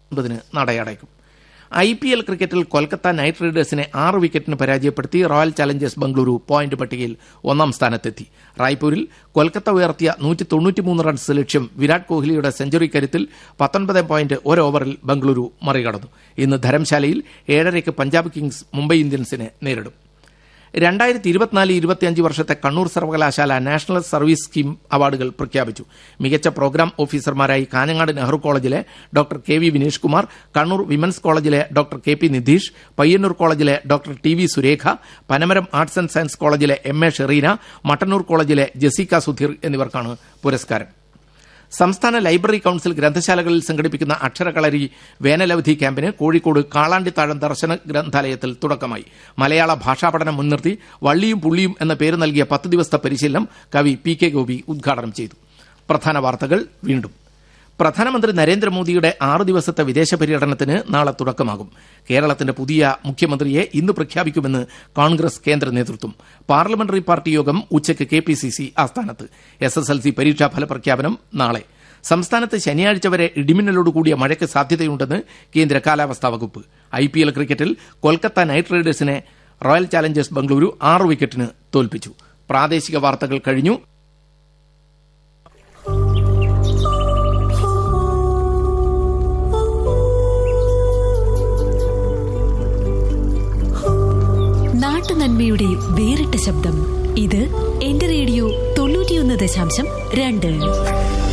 ഒൻപതിന് നടയടയ്ക്കും I P L ക്രിക്കറ്റിൽ Kolkata knight റൈഡേഴ്സിനെ ആറ് വിക്കറ്റിന് പരാജയപ്പെടുത്തി റോയൽ ചലഞ്ചേഴ്സ് ബംഗളൂരു പോയിന്റ് പട്ടികയിൽ ഒന്നാം സ്ഥാനത്തെത്തി റായ്പൂരിൽ കൊൽക്കത്ത ഉയർത്തിയ നൂറ്റി തൊണ്ണൂറ്റിമൂന്ന് റൺസ് ലക്ഷ്യം വിരാട് കോഹ്ലിയുടെ സെഞ്ചുറി കരുത്തിൽ പത്തൊൻപത് പോയിന്റ് ഒരു ഓവറിൽ ബംഗളൂരു മറികടന്നു ഇന്ന് ധരംശാലയിൽ ഏഴരയ്ക്ക് പഞ്ചാബ് കിങ്സ് മുംബൈ ഇന്ത്യൻസിനെ നേരിടും രണ്ടായിരത്തി ഇരുപത്തിനാല് ഇരുപത്തിയഞ്ച് വർഷത്തെ കണ്ണൂർ സർവകലാശാല നാഷണൽ സർവീസ് സ്കീം അവാർഡുകൾ പ്രഖ്യാപിച്ചു മികച്ച പ്രോഗ്രാം ഓഫീസർമാരായി കാഞ്ഞങ്ങാട് നെഹ്റു കോളേജിലെ doctor K V Vineesh Kumar Kannur women's കോളേജിലെ doctor K P Nidheesh Payyannur കോളേജിലെ doctor T V Surekha Panamaram arts and science കോളേജിലെ എം എ ഷെറീന മട്ടന്നൂർ കോളേജിലെ ജെസിക്ക സുധീർ എന്നിവർക്കാണ് പുരസ്കാരം സംസ്ഥാന ലൈബ്രറി കൌൺസിൽ ഗ്രന്ഥശാലകളിൽ സംഘടിപ്പിക്കുന്ന അക്ഷരകളരി വേനലവധി ക്യാമ്പിന് കോഴിക്കോട് കാളാണ്ടിത്താഴം ദർശന ഗ്രന്ഥാലയത്തിൽ തുടക്കമായി മലയാള ഭാഷാ പഠനം മുൻനിർത്തി വള്ളിയും പുള്ളിയും എന്ന പേര് നൽകിയ പത്ത് ദിവസത്തെ പരിശീലനം കവി പി കെ ഗോപി ഉദ്ഘാടനം ചെയ്തു പ്രധാന വാർത്തകൾ വീണ്ടും പ്രധാനമന്ത്രി നരേന്ദ്രമോദിയുടെ ആറ് ദിവസത്തെ വിദേശ പര്യടനത്തിന് നാളെ തുടക്കമാകും കേരളത്തിന്റെ പുതിയ മുഖ്യമന്ത്രിയെ ഇന്ന് പ്രഖ്യാപിക്കുമെന്ന് കോൺഗ്രസ് കേന്ദ്ര നേതൃത്വം പാർലമെന്ററി പാർട്ടി യോഗം ഉച്ചയ്ക്ക് കെ പി സി സി ആസ്ഥാനത്ത് എസ് എസ് എൽ സി പരീക്ഷാ ഫലപ്രഖ്യാപനം നാളെ സംസ്ഥാനത്ത് ശനിയാഴ്ച വരെ ഇടിമിന്നലോടുകൂടിയ മഴയ്ക്ക് സാധ്യതയുണ്ടെന്ന് കേന്ദ്ര കാലാവസ്ഥാ വകുപ്പ് ഐ പി എൽ ക്രിക്കറ്റിൽ കൊൽക്കത്ത നൈറ്റ് റൈഡേഴ്സിനെ റോയൽ ചാലഞ്ചേഴ്സ് ബംഗളൂരു ആറ് വിക്കറ്റിന് തോൽപ്പിച്ചു പ്രാദേശിക വാർത്തകൾ കഴിഞ്ഞു നാട്ടുനന്മയുടെ വേറിട്ട ശബ്ദം ഇത് എന്റെ റേഡിയോ തൊണ്ണൂറ്റിയൊന്ന് ദശാംശം രണ്ട്